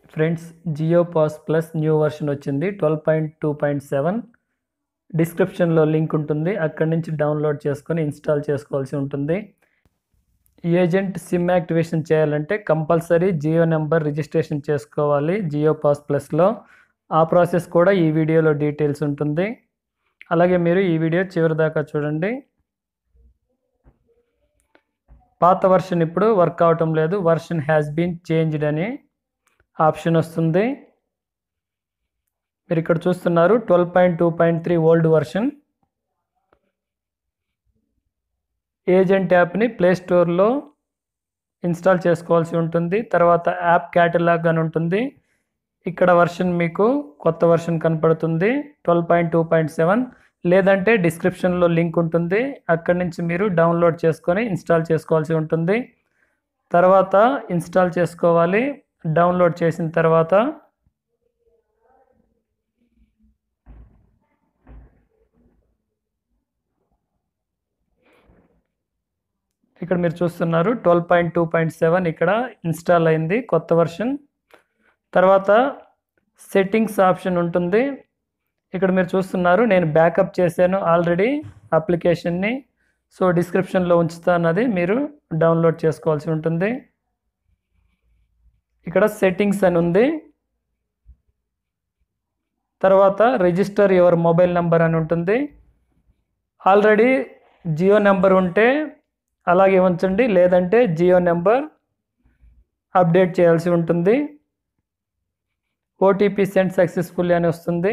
friends Jio pass plus new version వచ్చింది twelve point two point seven డిస్క్రిప్షన్లో link ఉంటుంది అక్కడి నుంచి డౌన్లోడ్ చేసుకొని ఇన్స్టాల్ చేసుకోవాల్సి ఉంటుంది ఏజెంట్ సిమ్ యాక్టివేషన్ చేయాలంటే కంపల్సరీ జియో నెంబర్ రిజిస్ట్రేషన్ చేసుకోవాలి జియో పాస్ ప్లస్లో ఆ ప్రాసెస్ కూడా ఈ వీడియోలో డీటెయిల్స్ ఉంటుంది అలాగే మీరు ఈ వీడియో చివరి దాకా చూడండి పాత వర్షన్ ఇప్పుడు వర్క్ అవటం లేదు వర్షన్ హ్యాస్ బీన్ చేంజ్డ్ అని ఆప్షన్ వస్తుంది మీరు ఇక్కడ చూస్తున్నారు twelve point two point three old version agent యాప్ని ప్లే స్టోర్లో ఇన్స్టాల్ చేసుకోవాల్సి ఉంటుంది తర్వాత యాప్ క్యాటలాగ్ అని ఉంటుంది ఇక్కడ వర్షన్ మీకు కొత్త వర్షన్ కనపడుతుంది twelve point two point seven లేదంటే డిస్క్రిప్షన్లో లింక్ ఉంటుంది అక్కడి నుంచి మీరు డౌన్లోడ్ చేసుకొని ఇన్స్టాల్ చేసుకోవాల్సి ఉంటుంది తర్వాత ఇన్స్టాల్ చేసుకోవాలి డౌన్లోడ్ చేసిన తర్వాత ఇక్కడ మీరు చూస్తున్నారు twelve point two point seven ఇక్కడ ఇన్స్టాల్ అయింది కొత్త వర్షన్ తర్వాత సెట్టింగ్స్ ఆప్షన్ ఉంటుంది ఇక్కడ మీరు చూస్తున్నారు నేను బ్యాకప్ చేశాను ఆల్రెడీ అప్లికేషన్ని సో డిస్క్రిప్షన్లో ఉంచుతానది మీరు డౌన్లోడ్ చేసుకోవాల్సి ఉంటుంది ఇక్కడ సెట్టింగ్స్ అని ఉంది తర్వాత రిజిస్టర్ యువర్ మొబైల్ నెంబర్ అని ఉంటుంది ఆల్రెడీ జియో నెంబర్ ఉంటే అలాగే ఉంచండి లేదంటే జియో నెంబర్ అప్డేట్ చేయాల్సి ఉంటుంది ఓటీపీ సెండ్ సక్సెస్ఫుల్లీ అని వస్తుంది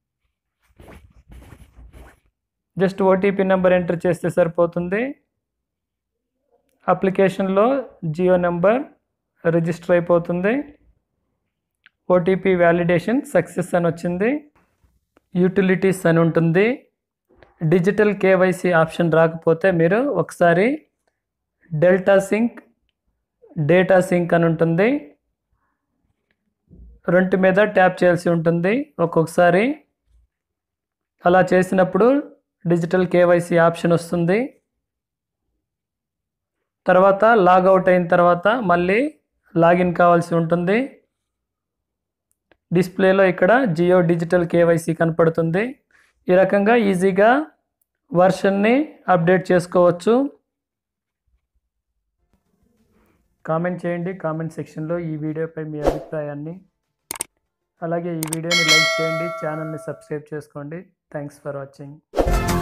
జస్ట్ ఓటీపీ నెంబర్ ఎంటర్ చేస్తే సరిపోతుంది అప్లికేషన్లో జియో నెంబర్ రిజిస్టర్ అయిపోతుంది ఓటీపీ వ్యాలిడేషన్ సక్సెస్ అని వచ్చింది యూటిలిటీస్ అని ఉంటుంది డిజిటల్ కేవైసీ ఆప్షన్ రాకపోతే మీరు ఒకసారి డెల్టా సింక్ డేటా సింక్ అని ఉంటుంది రెండు మీద ట్యాప్ చేయాల్సి ఉంటుంది ఒక్కొక్కసారి అలా చేసినప్పుడు డిజిటల్ కేవైసీ ఆప్షన్ వస్తుంది తర్వాత లాగౌట్ అయిన తర్వాత మళ్ళీ లాగిన్ కావాల్సి ఉంటుంది డిస్ప్లేలో ఇక్కడ జియో డిజిటల్ కేవైసీ కనపడుతుంది ఈ రకంగా ఈజీగా వర్షన్ని అప్డేట్ చేసుకోవచ్చు కామెంట్ చేయండి కామెంట్ సెక్షన్లో ఈ వీడియోపై మీ అభిప్రాయాన్ని అలాగే ఈ వీడియోని లైక్ చేయండి ఛానల్ని సబ్స్క్రైబ్ చేసుకోండి థ్యాంక్స్ ఫర్ వాచింగ్